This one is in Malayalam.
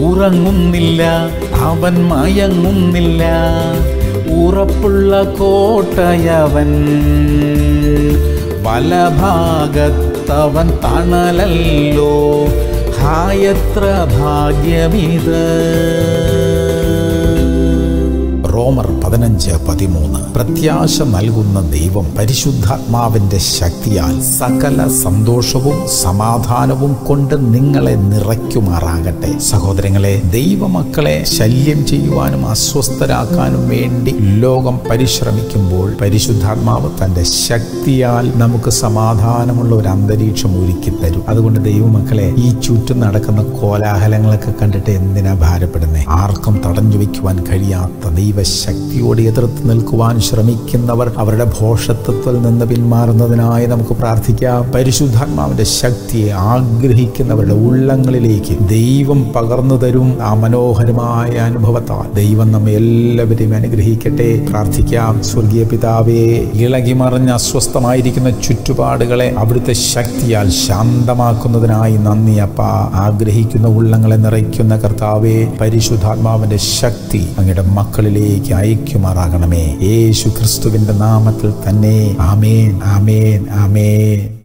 ഉറങ്ങുന്നില്ല അവൻ മയങ്ങുന്നില്ല ഉറപ്പുള്ള കോട്ടയവൻ വലഭാഗത്തവൻ തണലല്ലോ ഹായത്ര ഭാഗ്യമിത് റോമർ പതിനഞ്ച് പതിമൂന്ന് പ്രത്യാശ നൽകുന്ന ദൈവം പരിശുദ്ധാത്മാവിന്റെ ശക്തിയാൽ സകല സന്തോഷവും സമാധാനവും കൊണ്ട് നിങ്ങളെ നിറയ്ക്കുമാറാകട്ടെ സഹോദരങ്ങളെ ദൈവമക്കളെ ശല്യം ചെയ്യുവാനും അസ്വസ്ഥരാക്കാനും വേണ്ടി ലോകം പരിശ്രമിക്കുമ്പോൾ പരിശുദ്ധാത്മാവ് തന്റെ ശക്തിയാൽ നമുക്ക് സമാധാനമുള്ള ഒരു അന്തരീക്ഷം ഒരുക്കി തരും അതുകൊണ്ട് ദൈവമക്കളെ ഈ ചുറ്റും നടക്കുന്ന കോലാഹലങ്ങളൊക്കെ കണ്ടിട്ട് എന്തിനാ ഭാരപ്പെടുന്നേ ആർക്കും തടഞ്ഞു വയ്ക്കുവാൻ കഴിയാത്ത ദൈവശക്തിയോട് എതിർത്ത് നിൽക്കുവാൻ ശ്രമിക്കുന്നവർ അവരുടെ ഭോഷത്വത്തിൽ നിന്ന് പിന്മാറുന്നതിനായി നമുക്ക് പ്രാർത്ഥിക്കാം പരിശുദ്ധാത്മാവിന്റെ ശക്തിയെ ആഗ്രഹിക്കുന്നവരുടെ ഉള്ളങ്ങളിലേക്ക് ദൈവം പകർന്നു തരും ആ മനോഹരമായ അനുഭവത്താൽ ദൈവം നമ്മെ എല്ലാവരെയും അനുഗ്രഹിക്കട്ടെ പ്രാർത്ഥിക്കാം സ്വർഗീയ പിതാവേ ഇളകി മറിഞ്ഞ് അസ്വസ്ഥമായിരിക്കുന്ന ചുറ്റുപാടുകളെ അവിടുത്തെ ശക്തിയാൽ ശാന്തമാക്കുന്നതിനായി നന്ദി അപ്പ ആഗ്രഹിക്കുന്ന ഉള്ളങ്ങളെ നിറയ്ക്കുന്ന കർത്താവേ പരിശുദ്ധാത്മാവിന്റെ ശക്തി അങ്ങയുടെ മക്കളിലേക്ക് അയക്കുമാറാകണമേ യേശു ക്രിസ്തുവിന്റെ നാമത്തിൽ തന്നെ ആമേൻ ആമേൻ ആമേൻ